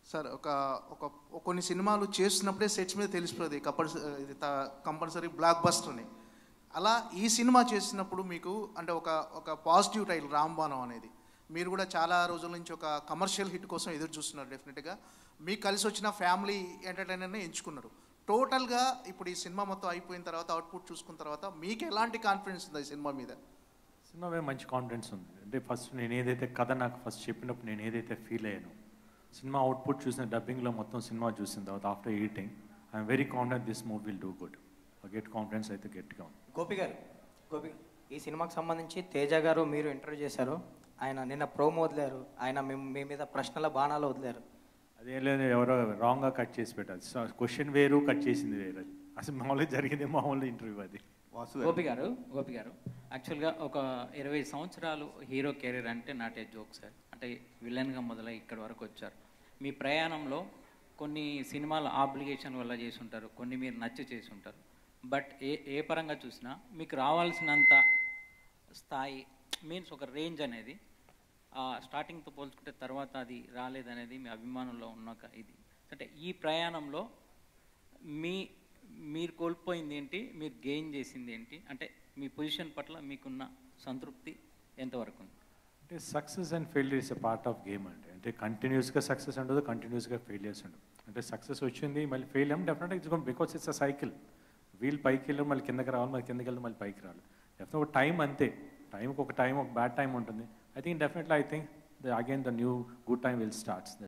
sir ఒక ఒక ఒక కొన్ని సినిమాలు చేస్తున్నప్పుడే సెట్స్ మీద తెలిసిపోతుంది కంపల్సరీ ఇది కంపల్సరీ బ్లాక్ బస్టర్ అని అలా ఈ సినిమా చేసినప్పుడు మీకు అంటే ఒక ఒక పాజిటివ్ టైటిల్ రాంబాణం అనేది మీరు కూడా చాలా రోజుల నుంచి ఒక కమర్షియల్ హిట్ కోసం ఎదురు చూస్తున్నారు డెఫినెట్గా మీకు కలిసి వచ్చిన ఫ్యామిలీ ఎంటర్టైనర్ని ఎంచుకున్నారు టోటల్గా ఇప్పుడు ఈ సినిమా మొత్తం అయిపోయిన తర్వాత అవుట్పుట్ చూసుకున్న తర్వాత మీకు ఎలాంటి కాన్ఫిడెన్స్ ఉంది ఈ సినిమా మీద సినిమా మీద మంచి కాన్ఫిడెన్స్ ఉంది అంటే ఫస్ట్ నేను ఏదైతే కథ నాకు ఫస్ట్ చెప్పినప్పుడు నేను ఏదైతే ఫీల్ అయ్యాను సినిమా అవుట్పుట్ చూసిన డబ్బింగ్లో మొత్తం సినిమా చూసిన తర్వాత after editing I'm very confident this movie will do good get confidence అయితే గట్టిగా ఉంది గోపి గారు గోపి ఈ సినిమాకి సంబంధించి తేజ గారు మీరు ఇంటర్వ్యూ చేశారు ఆయన నిన్న ప్రోమో వదిలారు ఆయన మీ మీ మీద ప్రశ్నల బాణాలు వదిలారు అదేం లేదు ఎవరో రాంగ్గా కట్ చేసి పెట్టాలి క్వశ్చన్ వేరు కట్ చేసింది వేరు అది అసలు మామూలుగా జరిగింది మామూలు ఇంటర్వ్యూ అది గోపి గారు గోపి గారు యాక్చువల్గా ఒక ఇరవై సంవత్సరాలు హీరో కెరీర్ అంటే నాట్ ఏ జోక్ సార్ అంటే విలన్గా మొదలై ఇక్కడి వరకు వచ్చారు మీ ప్రయాణంలో కొన్ని సినిమాలు ఆబ్లిగేషన్ వల్ల చేసి ఉంటారు కొన్ని మీరు నచ్చి చేసి ఉంటారు బట్ ఏ ఏ పరంగా చూసినా మీకు రావాల్సినంత స్థాయి మీన్స్ ఒక రేంజ్ అనేది ఆ స్టార్టింగ్తో పోల్చుకుంటే తర్వాత అది రాలేదనేది మీ అభిమానంలో ఉన్న ఒక ఇది అంటే ఈ ప్రయాణంలో మీ మీరు కోల్పోయింది ఏంటి మీరు గెయిన్ చేసింది ఏంటి అంటే మీ పొజిషన్ పట్ల మీకున్న సంతృప్తి ఎంతవరకు ఉంది అంటే success and failure is a part of game అంటే అంటే కంటిన్యూస్గా సక్సెస్ ఉండదు కంటిన్యూస్గా ఫెయిలియర్స్ ఉండదు అంటే సక్సెస్ వచ్చింది మళ్ళీ ఫెయిల్ అయ్యాం డెఫినెట్గా it's because it's a cycle wheel పైకి వెళ్ళి మళ్ళీ కిందకి రావాలి మళ్ళీ కిందకి వెళ్ళి మళ్ళీ పైకి రావాలి డెఫినెట్ ఒక టైం అంతే టైంకి ఒక టైం ఒక బ్యాడ్ టైం ఉంటుంది I think definitely I think the again the new good time will starts